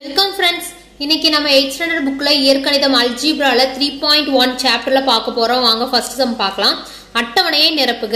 welcome friends இன்னைக்கு நம்ம eight standard புக்ல இயற்கணிதம் அல்ஜீப்ரால த்ரீ பாயிண்ட் ஒன் சாப்டர்ல பார்க்க போறோம் வாங்க ஃபர்ஸ்ட் சம் பார்க்கலாம் அட்டவணையை நிரப்புக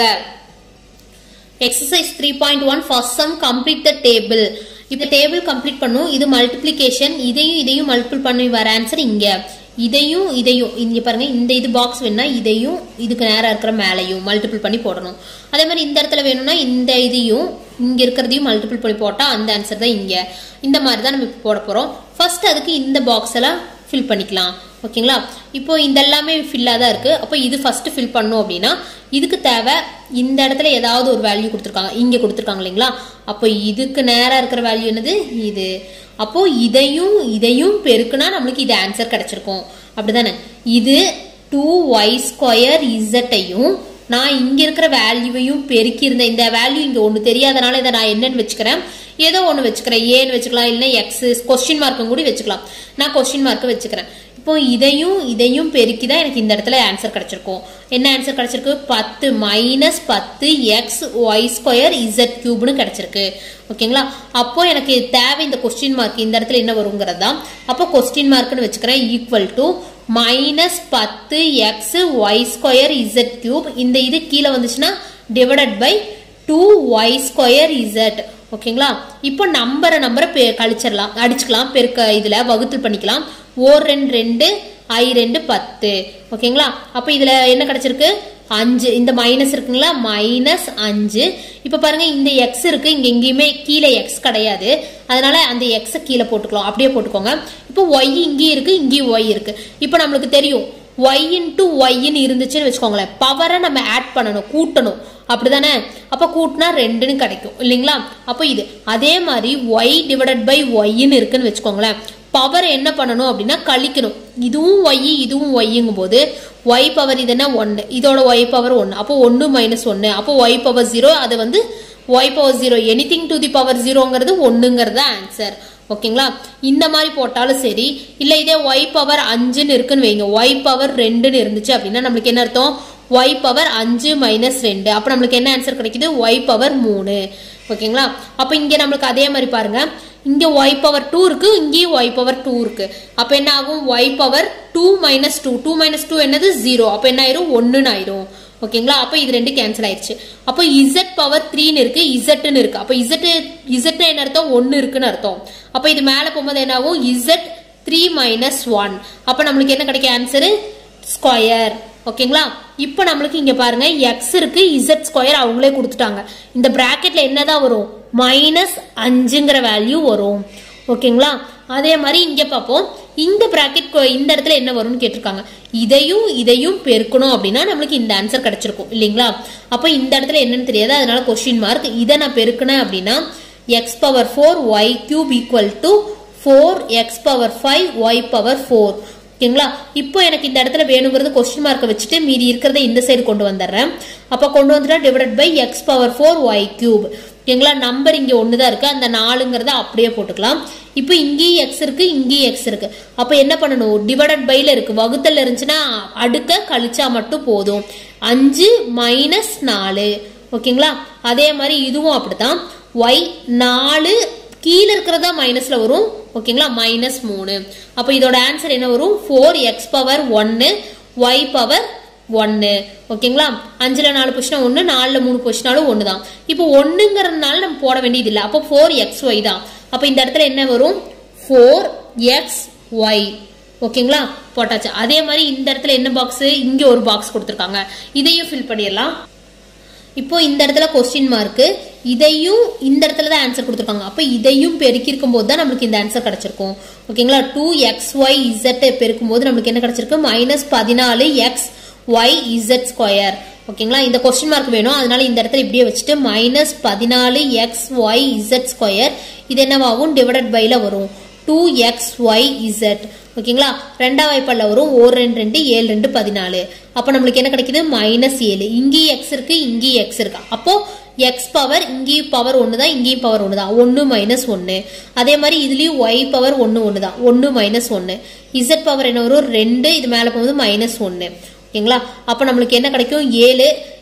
exercise three point one first sum complete the table இந்த டேபிள் கம்ப்ளீட் பண்ணும் இது மல்டிப்ளிகேஷன் இதையும் இதையும் மல்டிபிள் பண்ணி வர ஆன்சர் இங்க இதையும் இதையும் இங்க பாருங்க இந்த இது பாக்ஸ் வேணும்னா இதையும் இதுக்கு நேரா இருக்கிற மேலையும் மல்டிபிள் பண்ணி போடணும் அதே மாதிரி இந்த இடத்துல வேணும்னா இந்த இதையும் இங்க இருக்கிறதையும் மல்டிபிள் பண்ணி போட்டா அந்த ஆன்சர் தான் இங்க இந்த மாதிரி தான் நம்ம இப்போ போட போறோம் ஃபர்ஸ்ட் அதுக்கு இந்த பாக்ஸ் எல்லாம் ஃபில் பண்ணிக்கலாம் ஓகேங்களா இப்போ இந்த எல்லாமே ஃபில்லாக தான் இருக்கு அப்போ இது ஃபர்ஸ்ட் ஃபில் பண்ணும் அப்படின்னா இதுக்கு தேவை இந்த இடத்துல ஏதாவது ஒரு வேல்யூ கொடுத்துருக்காங்க இங்கே கொடுத்துருக்காங்க இல்லைங்களா அப்போ இதுக்கு நேராக இருக்கிற வேல்யூ என்னது இது அப்போ இதையும் இதையும் பெருக்குனா நம்மளுக்கு இது ஆன்சர் கிடைச்சிருக்கும் அப்படிதானே இது டூ ஒய் ஸ்கொயர் இசட்டையும் நான் இங்க இருக்கிற வேல்யூவையும் பெருக்கி இருந்தேன் இந்த வேல்யூ இங்க ஒண்ணு தெரியாதனால இதை நான் என்னன்னு வச்சுக்கிறேன் ஏதோ ஒண்ணு வச்சுக்கிறேன் ஏன்னு வச்சுக்கலாம் இல்லைன்னா எக்ஸ் கொஸ்டின் மார்க்கும் கூட வச்சுக்கலாம் நான் கொஸ்டின் மார்க் வச்சுக்கிறேன் இப்போ இதையும் இதையும் பெருக்கி தான் எனக்கு இந்த இடத்துல ஆன்சர் கிடைச்சிருக்கும் என்ன ஆன்சர் கிடைச்சிருக்கு பத்து மைனஸ் பத்து எக்ஸ் ஒய் ஸ்கொயர் இசட் கியூப்னு கிடைச்சிருக்கு ஓகேங்களா அப்போ எனக்கு தேவை இந்த கொஸ்டின் மார்க் இந்த இடத்துல என்ன வருங்கிறது தான் அப்போ கொஸ்டின் மார்க்னு வச்சுக்கிறேன் ஈக்குவல் டு மைனஸ் பத்து X Y square Z cube இந்த இது கீழே வந்துச்சுன்னா divided by two Y square Z ஓகேங்களா இப்போ நம்பரை நம்பரை கழிச்சிடலாம் அடிச்சுக்கலாம் பெருக்க இதுல வகுத்தல் பண்ணிக்கலாம் ஓர் ரெண்டு ரெண்டு ஐ ரெண்டு பத்து ஓகேங்களா அப்போ இதுல என்ன கிடைச்சிருக்கு அஞ்சு இந்த மைனஸ் இருக்குங்களா மைனஸ் அஞ்சு இப்போ பாருங்க இந்த எக்ஸ் இருக்கு இங்க எங்கேயுமே கீழே எக்ஸ் கிடையாது அதனால அந்த எக்ஸை கீழே போட்டுக்கலாம் அப்படியே போட்டுக்கோங்க இப்போ ஒய் இங்கேயும் இருக்கு இங்கேயும் ஒய் இருக்கு இப்போ நம்மளுக்கு தெரியும் ஒய் இன்ட்டு ஒய்ன்னு இருந்துச்சுன்னு வச்சுக்கோங்களேன் பவரை நம்ம ஆட் பண்ணணும் கூட்டணும் அப்படிதானே அப்ப கூட்டினா ரெண்டுன்னு கிடைக்கும் இல்லைங்களா அப்போ இது அதே மாதிரி ஒய் டிவைடட் பை ஒய்ன்னு இருக்குன்னு வச்சுக்கோங்களேன் பவர் என்ன பண்ணணும் அப்படின்னா கழிக்கணும் இதுவும் ஒய் இதுவும் ஒய்ங்கும் போது ஒய் பவர் இது என்ன ஒன்னு இதோட ஒய் பவர் ஒன்னு அப்போ ஒன்னு மைனஸ் ஒன்னு அப்போ ஒய் பவர் ஜீரோ அது வந்து Y power zero anything to the power ஜீரோங்கிறது ஒன்னுங்கிறது ஆன்சர் ஓகேங்களா இந்த மாதிரி போட்டாலும் சரி இல்ல இதே ஒய் பவர் அஞ்சுன்னு இருக்குன்னு வைங்க ஒய் பவர் ரெண்டுன்னு இருந்துச்சு அப்படின்னா நம்மளுக்கு என்ன அர்த்தம் ஒய் பவர் அஞ்சு மைனஸ் ரெண்டு அப்போ நம்மளுக்கு என்ன ஆன்சர் கிடைக்குது ஒய் பவர் மூணு ஓகேங்களா அப்போ இங்கே நம்மளுக்கு அதே மாதிரி பாருங்க இங்க ஒய் பவர் டூ இருக்கு இங்கேயும் ஒய் பவர் டூ இருக்கு அப்ப என்ன ஆகும் Y power two minus two two minus two என்னது ஜீரோ அப்ப என்ன ஆயிரும் ஒன்னுன்னு ஆயிரும் ஓகேங்களா அப்ப இது ரெண்டு கேன்சல் ஆயிடுச்சு அப்போ இசட் பவர் த்ரீன்னு இருக்கு இசட்னு இருக்கு அப்ப இசட் இசட் என்ன அர்த்தம் ஒன்னு இருக்குன்னு அர்த்தம் அப்ப இது மேல போகும்போது என்ன ஆகும் இசட் த்ரீ மைனஸ் ஒன் அப்ப நம்மளுக்கு என்ன கிடைக்கும் ஆன்சரு ஸ்கொயர் ஓகேங்களா இப்போ நம்மளுக்கு இங்க பாருங்க எக்ஸ் இருக்கு இசட் ஸ்கொயர் அவங்களே கொடுத்துட்டாங்க இந்த பிராக்கெட்ல என்னதான் வரும் மைனஸ் அஞ்சுங்கிற வேல்யூ வரும் ஓகேங்களா அதே மாதிரி இங்க பார்ப்போம் இந்த பிராக்கெட் இந்த இடத்துல என்ன வரும்னு கேட்டிருக்காங்க இதையும் இதையும் பெருக்கணும் அப்படின்னா நம்மளுக்கு இந்த ஆன்சர் கிடைச்சிருக்கும் இல்லைங்களா அப்போ இந்த இடத்துல என்னன்னு தெரியாது அதனால கொஸ்டின் மார்க் இதை நான் பெருக்கினேன் அப்படின்னா X power four Y cube equal to four X power five Y power four ஓகேங்களா இப்போ எனக்கு இந்த இடத்துல வேணுங்கிறது கொஸ்டின் மார்க்கை வச்சுட்டு மீதி இருக்கிறத இந்த சைடு கொண்டு வந்துடுறேன் அப்போ கொண்டு வந்துட்டா divided by X power four Y cube ஓகேங்களா நம்பர் இங்கே ஒன்று தான் இருக்கு அந்த நாலுங்கிறத அப்படியே போட்டுக்கலாம் இப்போ இங்கேயும் எக்ஸ் இருக்கு இங்கேயும் எக்ஸ் இருக்கு அப்போ என்ன பண்ணணும் டிவைடட் பைல இருக்கு வகுத்தல் இருந்துச்சுன்னா அடுக்க கழிச்சா மட்டும் போதும் அஞ்சு மைனஸ் நாலு ஓகேங்களா அதே மாதிரி இதுவும் அப்படித்தான் ஒய் நாலு கீழே இருக்கிறதா மைனஸ்ல வரும் ஓகேங்களா மைனஸ் மூணு அப்போ இதோட ஆன்சர் என்ன வரும் ஃபோர் எக்ஸ் பவர் ஒன்னு ஒய் பவர் ஒன்னு ஓகேங்களா அஞ்சுல நாலு பொசிஷனா ஒன்னு நாலுல மூணு பொசிஷனாலும் ஒன்னு தான் இப்போ ஒன்னுங்கிறதுனால நம்ம போட வேண்டியது இல்லை அப்போ ஃபோர் எக்ஸ் ஒய் தான் அப்போ இந்த இடத்துல என்ன வரும் ஃபோர் எக்ஸ் ஒய் ஓகேங்களா போட்டாச்சு அதே மாதிரி இந்த இடத்துல என்ன பாக்ஸ் இங்க ஒரு பாக்ஸ் கொடுத்துருக்காங்க இதையும் ஃபில் பண்ணிடலாம் இப்போ இந்த இடத்துல கொஸ்டின் மார்க் இதையும் இந்த இடத்துல தான் ஆன்சர் கொடுத்துருக்காங்க அப்போ இதையும் பெருக்கிருக்கும் போது தான் நம்மளுக்கு இந்த ஆன்சர் கிடைச்சிருக்கும் ஓகேங்களா டூ எக்ஸ் ஒய் இசட் பெருக்கும் போது நம்மளுக்கு என்ன கிடைச்சிருக்கு மைனஸ் பதினாலு எக்ஸ் ஒய் இசட் ஸ்கொயர் ஓகேங்களா இந்த கொஸ்டின் மார்க் வேணும் அதனால இந்த இடத்துல இப்படியே வச்சுட்டு மைனஸ் பதினாலு எக்ஸ் ஒய் இசட் ஸ்கொயர் இது என்னவாகும் டிவைடட் பைல வரும் டூ எக்ஸ் ஒய் இசட் ஓகேங்களா ரெண்டாம் வாய்ப்பால வரும் ஓர் ரெண்டு ரெண்டு ஏழு ரெண்டு பதினாலு அப்போ நம்மளுக்கு என்ன கிடைக்குது மைனஸ் ஏழு இங்கேயும் எக்ஸ் இருக்கு இங்கேயும் எக்ஸ் இருக்கு அப்போ எக்ஸ் பவர் இங்கேயும் பவர் ஒன்று தான் இங்கேயும் பவர் ஒன்று தான் ஒன்று மைனஸ் ஒன்று அதே மாதிரி இதுலேயும் ஒய் பவர் ஒன்று ஒன்று தான் ஒன்று மைனஸ் ஒன்று இசட் பவர் என்ன வரும் ரெண்டு இது மேலே போகும்போது மைனஸ் ஒன்று ஓகேங்களா அப்போ நம்மளுக்கு என்ன கிடைக்கும் ஏழு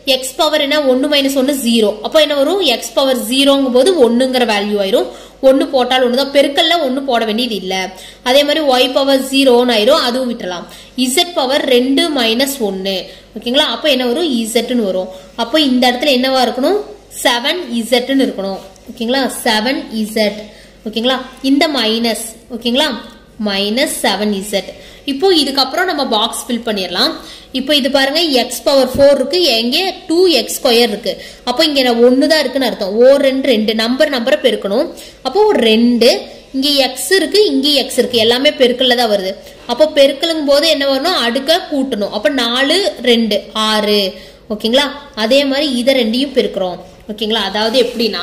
எக்ஸ் பவர் என்ன ஒன்னு மைனஸ் ஒன்னு ஜீரோ அப்போ என்ன வரும் எக்ஸ் பவர் ஜீரோங்கும் போது ஒன்னுங்கிற வேல்யூ ஆயிரும் ஒன்னு போட்டால் ஒண்ணுதான் பெருக்கல்ல ஒன்னு போட வேண்டியது இல்ல அதே மாதிரி ஒய் பவர் ஜீரோன்னு ஆயிரும் அதுவும் விட்டுலாம் இசட் பவர் ரெண்டு மைனஸ் ஒன்னு ஓகேங்களா அப்போ என்ன வரும் இசட்னு வரும் அப்போ இந்த இடத்துல என்னவா இருக்கணும் செவன் இசட்னு இருக்கணும் ஓகேங்களா செவன் இசட் ஓகேங்களா இந்த மைனஸ் ஓகேங்களா மைனஸ் செவன் இசட் இப்போ இதுக்கப்புறம் நம்ம பாக்ஸ் ஃபில் பண்ணிடலாம் இப்போ இது பாருங்க எக்ஸ் பவர் ஃபோர் இருக்கு எங்கே டூ எக்ஸ் ஸ்கொயர் இருக்கு அப்போ இங்க ஒன்று தான் இருக்குன்னு அர்த்தம் ஓ ரெண்டு ரெண்டு நம்பர் நம்பரை பெருக்கணும் அப்போ ஒரு ரெண்டு இங்க எக்ஸ் இருக்கு இங்க எக்ஸ் இருக்கு எல்லாமே பெருக்கல்ல தான் வருது அப்போ பெருக்கலுங்கும் போது என்ன வரணும் அடுக்க கூட்டணும் அப்போ நாலு ரெண்டு ஆறு ஓகேங்களா அதே மாதிரி இதை ரெண்டையும் பெருக்கிறோம் ஓகேங்களா அதாவது எப்படின்னா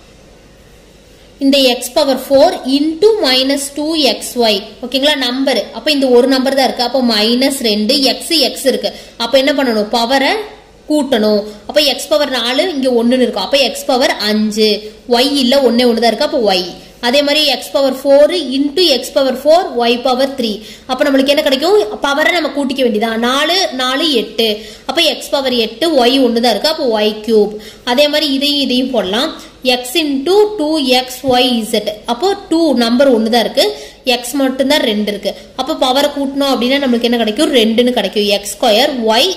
இந்த X power four into minus two X Y ஓகேங்களா நம்பர் அப்ப இந்த ஒரு நம்பர் தான் இருக்கு அப்போ மைனஸ் ரெண்டு எக்ஸ் எக்ஸ் இருக்கு அப்ப என்ன பண்ணணும் பவரை கூட்டணும் அப்ப எக்ஸ் பவர் நாலு இங்க ஒண்ணுன்னு இருக்கும் அப்ப எக்ஸ் பவர் அஞ்சு ஒய் இல்ல ஒன்னே ஒன்று தான் இருக்கு அப்போ ஒய் அதே மாதிரி X power four into X power four Y power three அப்போ நம்மளுக்கு என்ன கிடைக்கும் பவரை நம்ம கூட்டிக்க வேண்டியதான் நாலு நாலு எட்டு அப்போ எக்ஸ் பவர் எட்டு ஒய் ஒன்று தான் இருக்கு அப்போ ஒய் கியூப் அதே மாதிரி இதையும் இதையும் போடலாம் X into two X Y Z அப்போ டூ நம்பர் ஒன்று தான் இருக்கு எக்ஸ் மட்டும்தான் ரெண்டு இருக்கு அப்போ பவரை கூட்டணும் அப்படின்னா நம்மளுக்கு என்ன கிடைக்கும் ரெண்டுன்னு கிடைக்கும் எக்ஸ் ஸ்கொயர் ஒய்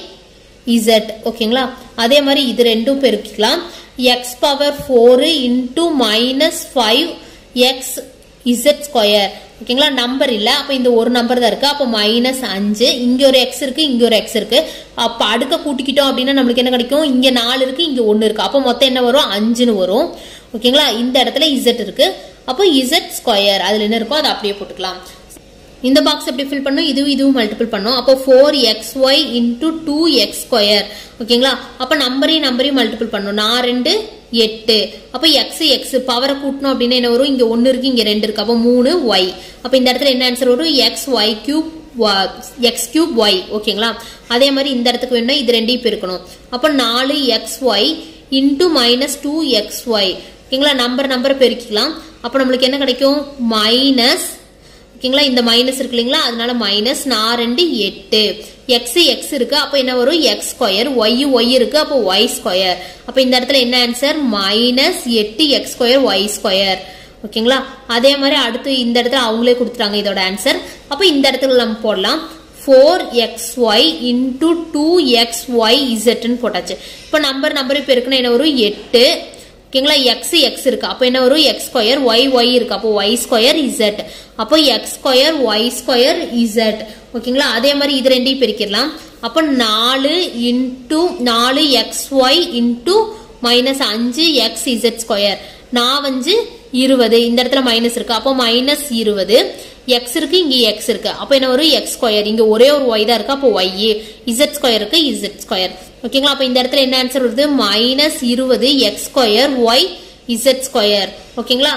இசட் ஓகேங்களா அதே மாதிரி இது ரெண்டும் பெருக்கிக்கலாம் X power four into minus five X Z square ஓகேங்களா நம்பர் இல்ல அப்ப இந்த ஒரு நம்பர் தான் இருக்கு அப்ப மைனஸ் அஞ்சு இங்க ஒரு எக்ஸ் இருக்கு இங்க ஒரு எக்ஸ் இருக்கு அப்ப அடுக்க கூட்டிக்கிட்டோம் அப்படின்னா நம்மளுக்கு என்ன கிடைக்கும் இங்க நாலு இருக்கு இங்க ஒன்னு இருக்கு அப்ப மொத்தம் என்ன வரும் அஞ்சுன்னு வரும் ஓகேங்களா இந்த இடத்துல இசட் இருக்கு அப்போ இசட் ஸ்கொயர் அதுல என்ன இருக்கோ அதை அப்படியே போட்டுக்கலாம் இந்த பாக்ஸ் எப்படி ஃபில் பண்ணும் இதுவும் இதுவும் மல்டிபிள் பண்ணும் அப்போ four X Y into two X square ஓகேங்களா அப்போ நம்பரையும் நம்பரையும் மல்டிபிள் பண்ணும் நான் ரெண்டு எட்டு அப்போ எக்ஸ் எக்ஸ் பவரை கூட்டணும் அப்படின்னு என்ன வரும் இங்க ஒன்னு இருக்கு இங்க ரெண்டு இருக்கு அப்போ மூணு ஒய் அப்போ இந்த இடத்துல என்ன ஆன்சர் வரும் X Y cube X cube Y ஓகேங்களா அதே மாதிரி இந்த இடத்துக்கு வேணும்னா இது ரெண்டையும் பெருக்கணும் அப்போ நாலு X Y into minus two X Y ஓகேங்களா நம்பர் நம்பர் பெருக்கிக்கலாம் அப்போ நம்மளுக்கு என்ன கிடைக்கும் மைனஸ் ஓகேங்களா இந்த மைனஸ் இருக்கு இல்லைங்களா அதனால மைனஸ் நான் ரெண்டு எட்டு எக்ஸ் எக்ஸ் இருக்கு அப்போ என்ன வரும் எக்ஸ் ஸ்கொயர் ஒய் ஒய் இருக்கு அப்போ ஒய் ஸ்கொயர் அப்போ இந்த இடத்துல என்ன ஆன்சர் மைனஸ் எட்டு எக்ஸ் ஸ்கொயர் ஒய் ஸ்கொயர் ஓகேங்களா அதே மாதிரி அடுத்து இந்த இடத்துல அவங்களே கொடுத்துட்டாங்க இதோட ஆன்சர் அப்போ இந்த இடத்துல நம்ம போடலாம் four X Y into two X Y இசட்னு போட்டாச்சு இப்போ நம்பர் நம்பர் இப்போ இருக்குன்னா என்ன வரும் எட்டு ஓகேங்களா எக்ஸ் எக்ஸ் இருக்கு அப்போ என்ன வரும் எக்ஸ் ஸ்கொயர் ஒய் ஒய் இருக்கு அப்போ ஒய் ஸ்கொயர் இசட் அப்போ X square Y square Z ஓகேங்களா அதே மாதிரி இது ரெண்டையும் பிரிக்கிடலாம் அப்போ நாலு இன்டூ நாலு எக்ஸ் ஒய் இன்டூ மைனஸ் அஞ்சு எக்ஸ் இசட் ஸ்கொயர் நான் வந்து இருபது இந்த இடத்துல மைனஸ் இருக்கு அப்போ மைனஸ் இருபது எக்ஸ் இருக்கு இங்க எக்ஸ் இருக்கு அப்போ என்ன வரும் எக்ஸ் ஸ்கொயர் இங்க ஒரே ஒரு ஒய் தான் இருக்கு அப்போ ஒய் இசட் ஸ்கொயர் இருக்கு இசட் ஸ்கொயர் ஓகேங்களா அப்போ இந்த இடத்துல என்ன ஆன்சர் வருது மைனஸ் இருபது X square Y Z square ஓகேங்களா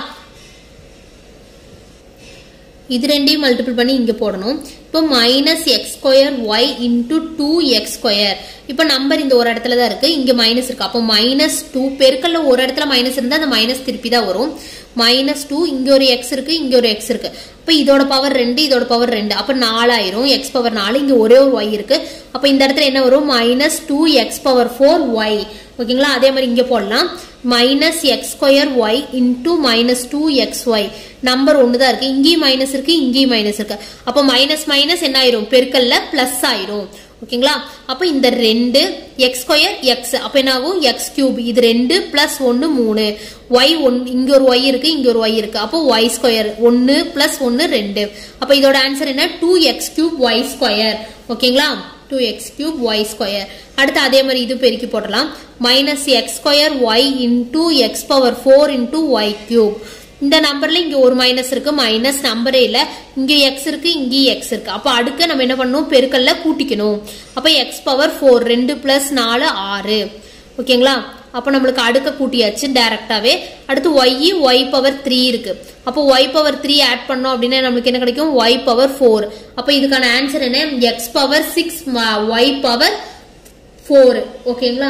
இது ரெண்டையும் மல்டிபிள் பண்ணி இங்க போடணும் இப்போ minus X square Y into two X square இப்போ நம்பர் இந்த ஒரு இடத்துல தான் இருக்கு இங்க மைனஸ் இருக்கு அப்போ மைனஸ் டூ பெருக்கல்ல ஒரு இடத்துல மைனஸ் இருந்தா அந்த மைனஸ் திருப்பி தான் வரும் மைனஸ் டூ இங்க ஒரு எக்ஸ் இருக்கு இங்க ஒரு எக்ஸ் இருக்கு இப்போ இதோட பவர் ரெண்டு இதோட பவர் ரெண்டு அப்போ நாலாயிரும் எக்ஸ் பவர் நாலு இங்க ஒரே ஒரு ஒய் இருக்கு அப்போ இந்த இடத்துல என்ன வரும் minus two X power four Y ஓகேங்களா அதே மாதிரி இங்க போடலாம் minus X square Y into minus two X Y number ஒன்று தான் இருக்கு இங்கேயும் மைனஸ் இருக்கு இங்கேயும் மைனஸ் இருக்கு அப்போ மைனஸ் மைனஸ் என்ன ஆயிரும் பெருக்கல்ல பிளஸ் ஆயிரும் ஓகேங்களா அப்போ இந்த ரெண்டு எக்ஸ் ஸ்கொயர் எக்ஸ் அப்போ என்ன ஆகும் எக்ஸ் கியூப் இது ரெண்டு பிளஸ் ஒன்று மூணு ஒய் ஒன் இங்க ஒரு ஒய் இருக்கு இங்க ஒரு ஒய் இருக்கு அப்போ ஒய் ஸ்கொயர் ஒன்று பிளஸ் ஒன்று ரெண்டு அப்போ இதோட ஆன்சர் என்ன two X cube Y square ஓகேங்களா two X cube Y square அடுத்து அதே மாதிரி இது பெருக்கி போடலாம் minus X square Y into X power four into Y cube இந்த நம்பர்ல இங்க ஒரு மைனஸ் இருக்கு மைனஸ் நம்பரே இல்ல இங்க எக்ஸ் இருக்கு இங்கேயும் எக்ஸ் இருக்கு அப்ப அடுக்க நம்ம என்ன பண்ணணும் பெருக்கல்ல கூட்டிக்கணும் அப்ப எக்ஸ் பவர் ஃபோர் ரெண்டு பிளஸ் நாலு ஆறு ஓகேங்களா அப்ப நம்மளுக்கு அடுக்க கூட்டியாச்சு டைரக்டாவே அடுத்து ஒய் ஒய் பவர் த்ரீ இருக்கு அப்போ ஒய் பவர் த்ரீ ஆட் பண்ணோம் அப்படின்னா நம்மளுக்கு என்ன கிடைக்கும் ஒய் பவர் ஃபோர் அப்ப இதுக்கான ஆன்சர் என்ன X power six Y power four ஓகேங்களா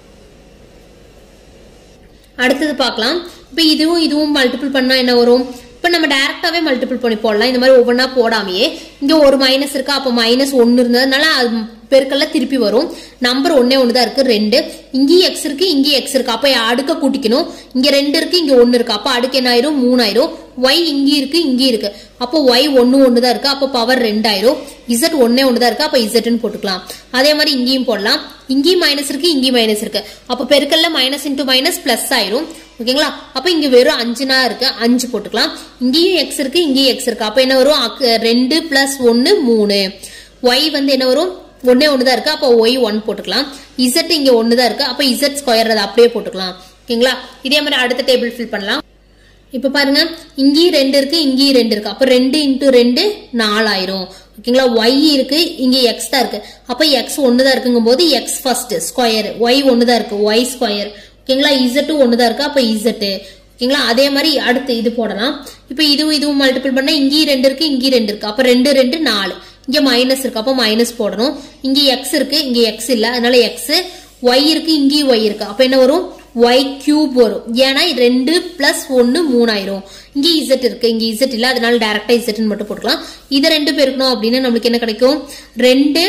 அடுத்தது பார்க்கலாம் இப்போ இதுவும் இதுவும் மல்டிபிள் பண்ணா என்ன வரும் இப்போ நம்ம டைரக்டாவே மல்டிபிள் பண்ணி போடலாம் இந்த மாதிரி ஒவ்வொன்றா போடாமையே இங்க ஒரு மைனஸ் இருக்கா அப்போ மைனஸ் ஒன்று இருந்ததுனால அது பெருக்கல்ல திருப்பி வரும் நம்பர் ஒன்னே ஒன்று தான் இருக்கு ரெண்டு இங்கேயும் எக்ஸ் இருக்கு இங்கேயும் எக்ஸ் இருக்கு அப்ப அடுக்க கூட்டிக்கணும் இங்க ரெண்டு இருக்கு இங்க ஒன்னு இருக்கு அப்ப அடுக்கு என்ன ஆயிரும் மூணாயிரம் ஒய் இங்கே இருக்கு இங்கே இருக்கு அப்போ ஒய் ஒன்னு ஒன்று தான் இருக்கு அப்போ பவர் ரெண்டாயிரம் இசட் ஒன்னே ஒன்று தான் இருக்கு அப்போ இசட்னு போட்டுக்கலாம் அதே மாதிரி இங்கேயும் போடலாம் இங்கேயும் மைனஸ் இருக்கு இங்கேயும் மைனஸ் இருக்கு அப்போ பெருக்கல்ல மைனஸ் இன்டூ மைனஸ் பிளஸ் ஆயிரும் ஓகேங்களா அப்ப இங்க வெறும் அஞ்சுனா இருக்கு அஞ்சு போட்டுக்கலாம் இங்கேயும் எக்ஸ் இருக்கு இங்கேயும் எக்ஸ் இருக்கு அப்ப என்ன வரும் அக்கு- ரெண்டு பிளஸ் ஒன்னு மூணு ஒய் வந்து என்ன வரும் ஒன்னே ஒன்று தான் இருக்கு அப்போ ஒய் ஒன் போட்டுக்கலாம் இசட் இங்க ஒன்று தான் இருக்கு அப்போ இசட் ஸ்கொயர் அதை அப்படியே போட்டுக்கலாம் ஓகேங்களா இதே மாதிரி அடுத்த டேபிள் ஃபில் பண்ணலாம் இப்ப பாருங்க இங்கேயும் ரெண்டு இருக்கு இங்கேயும் ரெண்டு இருக்கு அப்ப ரெண்டு இன்டூ ரெண்டு நாலாயிரம் ஓகேங்களா ஒய் இருக்கு இங்க எக்ஸ் தான் இருக்கு அப்ப எக்ஸ் ஒன்னு தான் இருக்குங்கும் போது எக்ஸ் ஃபர்ஸ்ட் ஸ்கொயர் ஒய் ஒன்னு தான் இருக்கு ஒய் ஸ்கொயர் ஓகேங்களா இசட்டு ஒன்னு தான் இருக்கு அப்ப இசட்டு ஓகேங்களா அதே மாதிரி அடுத்து இது போடலாம் இப்ப இதுவும் இதுவும் மல்டிபிள் பண்ணா இங்கேயும் ரெண்டு இருக்கு இங்கேயும் ரெண்டு இருக்கு அப்ப ரெண்டு ரெண்டு நாலு இங்க மைனஸ் இருக்கு அப்ப மைனஸ் போடணும் இங்க எக்ஸ் இருக்கு இங்க எக்ஸ் இல்ல அதனால எக்ஸ் ஒய் இருக்கு இங்கேயும் ஒய் இருக்கு அப்ப என்ன வரும் ஒய் கியூப் வரும் ஏன்னா ரெண்டு பிளஸ் ஒன்னு மூணாயிரம் இங்க இசட் இருக்கு இங்க இசட் இல்ல அதனால டைரக்டா இசட்னு மட்டும் போட்டுக்கலாம் இதை ரெண்டு பெருக்கணும் அப்படின்னு நம்மளுக்கு என்ன கிடைக்கும் ரெண்டு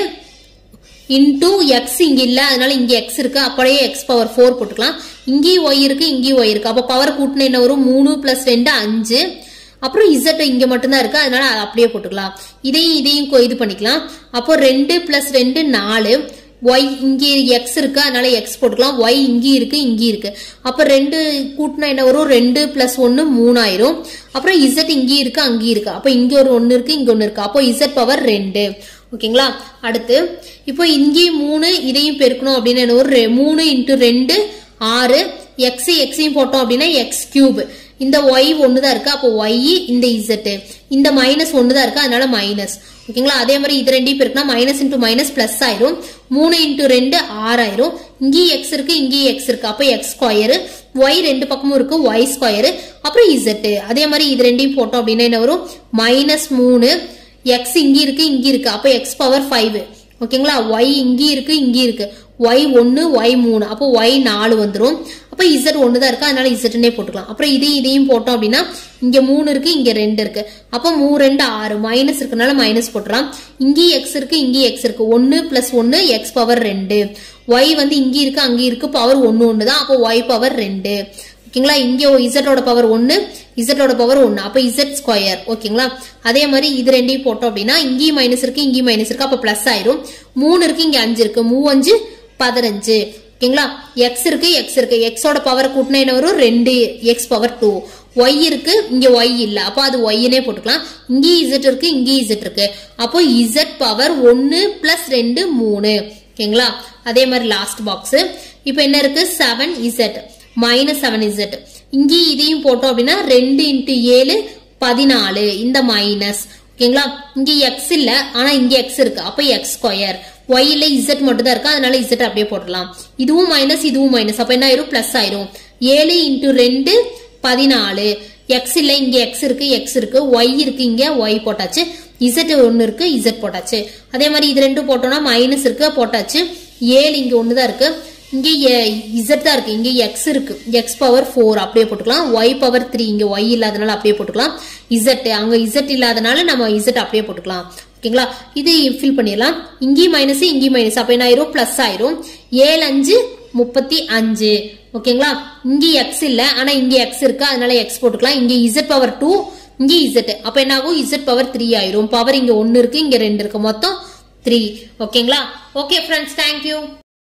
இன்டூ எக்ஸ் இங்க இல்ல அதனால இங்க எக்ஸ் இருக்கு அப்படியே எக்ஸ் பவர் ஃபோர் போட்டுக்கலாம் இங்கேயும் ஒய் இருக்கு இங்கேயும் ஒய் இருக்கு அப்ப பவர் கூட்டின என்ன வரும் மூணு பிளஸ் ரெண்டு அஞ்சு அப்புறம் இசட் இங்க மட்டும்தான் இருக்கு அதனால அதை அப்படியே போட்டுக்கலாம் இதையும் இதையும் கொ- இது பண்ணிக்கலாம் அப்போ ரெண்டு பிளஸ் ரெண்டு நாலு ஒய் இங்கே எக்ஸ் இருக்கு அதனால எக்ஸ் போட்டுக்கலாம் ஒய் இங்கே இருக்கு இங்கே இருக்கு அப்ப ரெண்டு கூட்டினா என்ன வரும் ரெண்டு பிளஸ் ஒன்னு மூணாயிரம் அப்புறம் இசட் இங்கே இருக்கு அங்கே இருக்கு அப்ப இங்க ஒரு ஒன்னு இருக்கு இங்க ஒன்னு இருக்கு அப்போ இசட் பவர் ரெண்டு ஓகேங்களா அடுத்து இப்போ இங்கேயும் மூணு இதையும் பெருக்கணும் அப்படின்னு என்ன வரும் ரெ- மூணு இன்ட்டு ரெண்டு ஆறு எக்ஸ் எக்ஸையும் போட்டோம் அப்படின்னா எக்ஸ் கியூப் இந்த ஒய் ஒன்று தான் இருக்கு அப்போ ஒய் இந்த இசட் இந்த மைனஸ் ஒன்று தான் இருக்கு அதனால மைனஸ் ஓகேங்களா அதே மாதிரி இது ரெண்டையும் பெருக்கினா மைனஸ் இன்டூ மைனஸ் பிளஸ் ஆயிரும் மூணு இன்டூ ரெண்டு ஆறாயிரும் இங்கேயும் எக்ஸ் இருக்கு இங்கேயும் எக்ஸ் இருக்கு அப்போ எக்ஸ் ஸ்கொயரு ஒய் ரெண்டு பக்கமும் இருக்கு ஒய் ஸ்கொயரு அப்புறம் இசட் அதே மாதிரி இது ரெண்டையும் போட்டோம் அப்படின்னா என்ன வரும் மைனஸ் மூணு எக்ஸ் இங்க இருக்கு இங்க இருக்கு அப்ப எக்ஸ் பவர் ஃபைவ் ஓகேங்களா ஒய் இங்க இருக்கு இங்க இருக்கு ஒய் ஒன்னு ஒய் மூணு அப்போ ஒய் நாலு வந்துரும் அப்ப இசட் ஒன்னு தான் இருக்கு அதனால இசட்னே போட்டுக்கலாம் அப்புறம் இதையும் இதையும் போட்டோம் அப்படின்னா இங்க மூணு இருக்கு இங்க ரெண்டு இருக்கு அப்ப மூ ரெண்டு ஆறு மைனஸ் இருக்கனால மைனஸ் போட்டுலாம் இங்கேயும் எக்ஸ் இருக்கு இங்கேயும் எக்ஸ் இருக்கு ஒன்னு பிளஸ் ஒன்னு எக்ஸ் பவர் ரெண்டு ஒய் வந்து இங்க இருக்கு அங்க இருக்கு பவர் ஒன்னு ஒன்னு தான் அப்போ ஒய் பவர் ரெண்டு ஓகேங்களா இங்க இசட்டோட பவர் ஒன்னு இசட்டோட பவர் ஒன்னு அப்ப இசட் ஸ்கொயர் ஓகேங்களா அதே மாதிரி இது ரெண்டையும் போட்டோம் அப்படின்னா இங்கேயும் மைனஸ் இருக்கு இங்கேயும் மைனஸ் இருக்கு அப்ப பிளஸ் ஆயிரும் மூணு இருக்கு இங்க அஞ்சு இருக்கு மூவஞ்சு பதினஞ்சு ஓகேங்களா எக்ஸ் இருக்கு எக்ஸ் இருக்கு எக்ஸோட பவர் கூட்டினா என்ன வரும் ரெண்டு எக்ஸ் பவர் டூ ஒய் இருக்கு இங்க ஒய் இல்ல அப்போ அது ஒய்னே போட்டுக்கலாம் இங்கேயும் இசட் இருக்கு இங்கேயும் இசட் இருக்கு அப்போ இசட் பவர் ஒன்னு பிளஸ் ரெண்டு மூணு ஓகேங்களா அதே மாதிரி லாஸ்ட் பாக்ஸ் இப்போ என்ன இருக்கு seven Z minus seven Z இங்கேயும் இதையும் போட்டோம் அப்படின்னா ரெண்டு இன்ட்டு ஏழு பதினாலு இந்த மைனஸ் ஓகேங்களா இங்க எக்ஸ் இல்ல ஆனா இங்க எக்ஸ் இருக்கு அப்ப எக்ஸ் ஸ்கொயர் ஒய் இல்ல இசட் மட்டும் தான் இருக்கு அதனால இசட் அப்படியே போடலாம் இதுவும் மைனஸ் இதுவும் மைனஸ் அப்ப என்ன ஆயிரும் பிளஸ் ஆயிரும் ஏழு இன்ட்டு ரெண்டு பதினாலு எக்ஸ் இல்ல இங்க எக்ஸ் இருக்கு எக்ஸ் இருக்கு ஒய் இருக்கு இங்க ஒய் போட்டாச்சு இசட் ஒன்னு இருக்கு இசட் போட்டாச்சு அதே மாதிரி இது ரெண்டும் போட்டோம்னா மைனஸ் இருக்கு போட்டாச்சு ஏழு இங்க ஒண்ணுதான் இருக்கு இங்க இசட் தான் இருக்கு இங்க எக்ஸ் இருக்கு எக்ஸ் பவர் ஃபோர் அப்படியே போட்டுக்கலாம் ஒய் பவர் த்ரீ இங்க ஒய் இல்லாதனால அப்படியே போட்டுக்கலாம் இசட் அங்க இசட் இல்லாதனால நம்ம இசட் அப்படியே போட்டுக்கலாம் ஓகேங்களா இது ஃபில் பண்ணிடலாம் இங்கேயும் மைனஸ் இங்கேயும் மைனஸ் அப்ப என்ன ஆயிரும் பிளஸ் ஆயிரும் ஏழு அஞ்சு முப்பத்தி அஞ்சு ஓகேங்களா இங்க எக்ஸ் இல்ல ஆனா இங்க எக்ஸ் இருக்கு அதனால எக்ஸ் போட்டுக்கலாம் இங்க இசட் பவர் டூ இங்க இசட் அப்ப என்ன ஆகும் இசட் பவர் த்ரீ ஆயிரும் பவர் இங்க ஒன்னு இருக்கு இங்க ரெண்டு இருக்கு மொத்தம் த்ரீ ஓகேங்களா ஓகே ஃப்ரெண்ட்ஸ் தேங்க்யூ